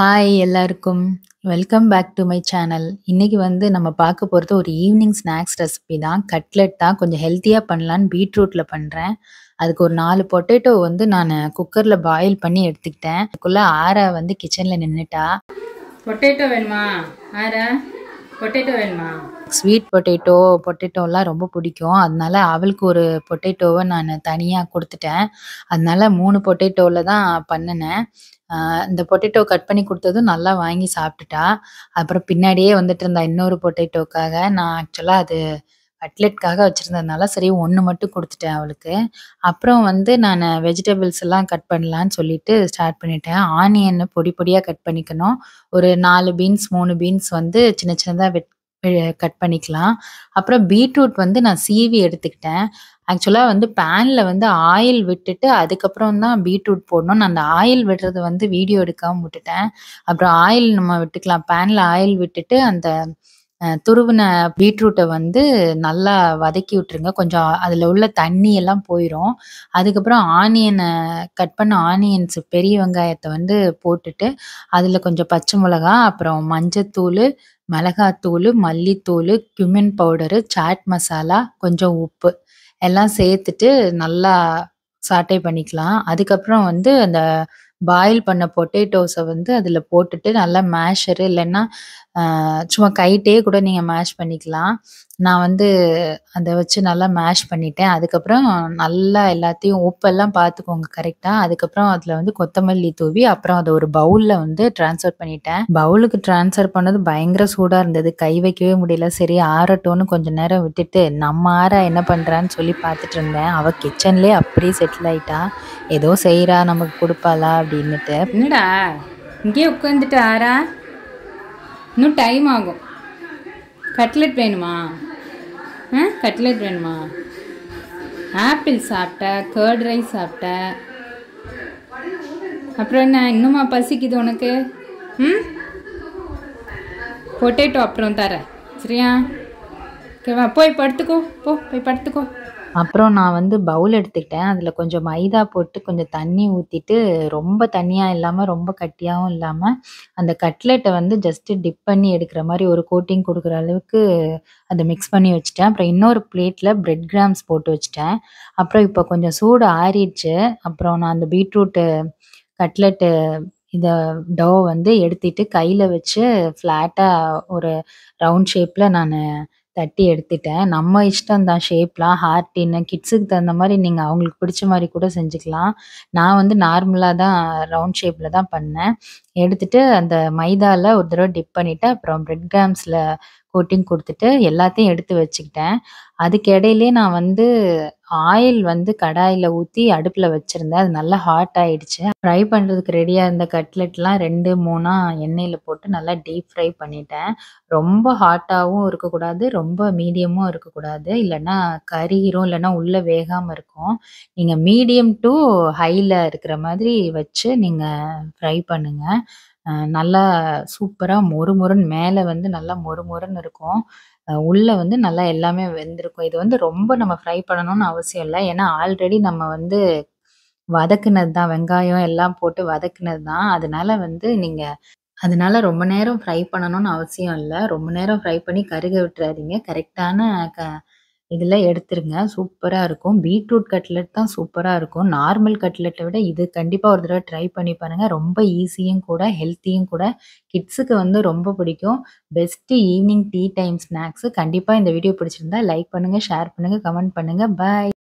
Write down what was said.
Hi எல்லாருக்கும். Welcome back to my channel. இன்னைக்கு வந்து நம்ம பார்க்க போறது ஒரு ஈவினிங் ஸ்நாக்ஸ் ரெசிபி தான். கட்லெட் தான். கொஞ்சம் ஹெல்த்தியா பண்ணலான்னு பீட்ரூட்ல பண்றேன். அதுக்கு ஒரு 4 பொட்டேட்டோ வந்து நானு குக்கர்ல பாயில் பண்ணி எடுத்துக்கிட்டேன். அதுக்குள்ள ஆரா வந்து கிச்சன்ல நின்னுட்டா. பொட்டேட்டோ வேணுமா ஆரா பொட்டேட்டோ வேணுமா ஸ்வீட் பொட்டேட்டோ, பொட்டேட்டோலாம் ரொம்ப பிடிக்கும். அதனால அவளுக்கு ஒரு பொட்டேட்டோவ நானு தனியா குடுத்துட்டேன். அதனால 3 பொட்டேட்டோல தான் பண்ணுனேன். அ இந்த பொட்டேட்டோ கட் பண்ணி குடுத்ததும் நல்லா வாங்கி சாப்பிட்டுட்டா. அப்புறம் பின்னாடியே வந்துட்டு இருந்தா இன்னொரு பொட்டேட்டோக்காக. நான் ஆக்சுவலா அது கட்லெட்காக வச்சிருந்ததுனால சரி 1 மட்டும் குடுத்துட்டேன் அவளுக்கு. அப்புறம் வந்து நானு வெஜிடபிள்ஸ் எல்லாம் கட் பண்ணலான்னு சொல்லிட்டு ஸ்டார்ட் பண்ணிட்டேன். ஆனியன் பொடி பொடியா கட் பண்ணிக்கணும். ஒரு 4 பீன்ஸ், 3 பீன்ஸ் வந்து சின்ன சின்னதா வெட் வெ கட் பண்ணிக்கலாம். அப்புறம் பீட்ரூட் வந்து நான் சீவி எடுத்துக்கிட்டேன். ஆக்சுவலா வந்து பேன்ல வந்து ஆயில் விட்டுட்டு அதுக்கப்புறம் தான் பீட்ரூட் போடணும். நான் அந்த ஆயில் விடுறது வந்து வீடியோ எடுக்காம விட்டுட்டேன். அப்புறம் ஆயில் நம்ம விட்டுக்கலாம். பேன்ல ஆயில் விட்டுட்டு அந்த அ துருவுன பீட்ரூட்ட வந்து நல்லா வதக்கி விட்டுருங்க. கொஞ்சம் அதுல உள்ள தண்ணி எல்லாம் போயிரும். அதுக்கப்புறம் ஆனியன கட் பண்ண ஆனியன்ஸ் பெரிய வெங்காயத்த வந்து போட்டுட்டு, அதுல கொஞ்சம் பச்சை மிளகா, அப்புறம் மஞ்சத்தூளு, மிளகாத்தூளு, மல்லித்தூளு, கியூமின் பவுடரு, சாட் மசாலா, கொஞ்சம் உப்பு எல்லாம் சேர்த்துட்டு நல்லா சாட்டே பண்ணிக்கலாம். அதுக்கப்புறம் வந்து அந்த பாயில் பண்ண பொட்டேட்டோஸ வந்து அதுல போட்டுட்டு நல்லா மேஷரு இல்லன்னா அ சும்மா கைட்டயே கூட நீங்க மேஷ் பண்ணிக்கலாம். நான் வந்து அத வச்சு நல்லா மேஷ் பண்ணிட்டேன். அதுக்கப்புறம் நல்லா எல்லாத்தையும் உப்பெல்லாம் பார்த்துக்கோங்க கரெக்ட்டா. அதுக்கப்புறம் அதுல வந்து கொத்தமல்லி தூவி, அப்புறம் அத ஒரு பவுல்ல வந்து ட்ரான்ஸ்ஃபர் பண்ணிட்டேன். பவுலுக்கு ட்ரான்ஸ்ஃபர் பண்ணது பயங்கர சூடா இருந்தது. கை வைக்கவே முடியல. சரி ஆறட்டும்னு கொஞ்ச நேரம் விட்டுட்டு, நம்ம ஆரா என்ன பண்றான்னு சொல்லி பார்த்துட்டு இருந்தேன். அவ கிச்சன்லயே அப்படியே செட்டில் ஆயிட்டா. ஏதோ செய்றா நமக்கு குடுப்பாளா அப்படின்னுட்டு. என்னடா இங்கேயே உட்காந்துட்டு ஆரா இன்னும் டைம் ஆகும் கட்லெட் வேணுமா ஆ கட்லெட் வேணுமா ஆப்பிள் சாப்பிட்ட கர்ட் ரைஸ் சாப்பிட்ட அப்புறம் என்ன இன்னுமா பசிக்குது உனக்கு ம் பொட்டேட்டோ அப்புறம் தரேன் சரியா ஓகேவா போய் படுத்துக்கோ போ போய் படுத்துக்கோ அப்புறம் நான் வந்து பவுல் எடுத்துக்கிட்டேன். அதுல கொஞ்சம் மைதா போட்டு கொஞ்சம் தண்ணி ஊத்திட்டு, ரொம்ப தண்ணியா இல்லாம, ரொம்ப கட்டியாவும் இல்லாம, அந்த கட்லெட்ட வந்து ஜஸ்ட் டிப் பண்ணி எடுக்கிற மாரி ஒரு கோட்டிங் குடுக்குற அளவுக்கு அத மிக்ஸ் பண்ணி வச்சுட்டேன். அப்புறம் இன்னொரு பிளேட்ல பிரெட் கிராம்ஸ் போட்டு வச்சுட்டேன். அப்புறம் இப்ப கொஞ்சம் சூடு ஆறிடுச்சு. அப்புறம் நான் அந்த பீட்ரூட்டு கட்லெட்டு இத டோ வந்து எடுத்துட்டு கையில வச்சு ஃப்ளாட்டா ஒரு ரவுண்ட் ஷேப்ல நானு தட்டி எடுத்துட்டேன். நம்ம இஷ்டம் தான் ஷேப்லாம். ஹார்ட்டின்னு கிட்ஸுக்கு தகுந்த மாரி நீங்க அவங்களுக்கு பிடிச்ச மாரி கூட செஞ்சுக்கலாம். நான் வந்து நார்மலா தான் ரவுண்ட் ஷேப்ல தான் பண்ணேன். எடுத்துட்டு அந்த மைதால ஒரு தடவ டிப் பண்ணிட்டு, அப்புறம் பிரெட் கிராம்ஸ்ல கோட்டிங் குடுத்துட்டு, எல்லாத்தையும் எடுத்து வச்சுக்கிட்டேன். அதுக்கு இடையிலயே நான் வந்து ஆயில் வந்து கடாயில ஊத்தி அடுப்புல வச்சிருந்தேன். அது நல்லா ஹாட் ஆயிடுச்சு. ஃப்ரை பண்றதுக்கு ரெடியா இருந்த கட்லெட்லாம் 2, 3ஆ எண்ணெயில போட்டு நல்லா டீப் ஃப்ரை பண்ணிட்டேன். ரொம்ப ஹாட்டாவும் இருக்கக்கூடாது. ரொம்ப மீடியமும் இருக்கக்கூடாது. இல்லன்னா கருகிரும். இல்லன்னா உள்ள வேகாம இருக்கும். நீங்க மீடியம் டூ ஹைல இருக்கிற மாதிரி வச்சு நீங்க ஃப்ரை பண்ணுங்க. அ நல்லா சூப்பரா மொறு மொறுன்னு மேல வந்து நல்லா மொறு மொறுன்னு இருக்கும். அ உள்ள வந்து நல்லா எல்லாமே வெந்திருக்கும். இது வந்து ரொம்ப நம்ம ஃப்ரை பண்ணணும்னு அவசியம் இல்ல. ஏன்னா ஆல்ரெடி நம்ம வந்து வதக்குனது தான். வெங்காயம் எல்லாம் போட்டு வதக்குனது தான். அதனால வந்து நீங்க அதனால ரொம்ப நேரம் ஃப்ரை பண்ணணும்னு அவசியம் இல்ல. ரொம்ப நேரம் ஃப்ரை பண்ணி கருக விட்டுறாதீங்க. கரெக்ட்டான க இதுல எடுத்துருங்க. சூப்பரா இருக்கும். பீட்ரூட் கட்லெட் தான் சூப்பரா இருக்கும். நார்மல் கட்லெட்ட விட இது கண்டிப்பா ஒரு தடவ ட்ரை பண்ணி பாருங்க. ரொம்ப ஈஸியும் கூட, ஹெல்த்தியும் கூட. கிட்ஸுக்கு வந்து ரொம்ப பிடிக்கும். Best evening tea time snacks. கண்டிப்பா இந்த வீடியோ பிடிச்சிருந்தா லைக் பண்ணுங்க, ஷேர் பண்ணுங்க, கமெண்ட் பண்ணுங்க. பாய்.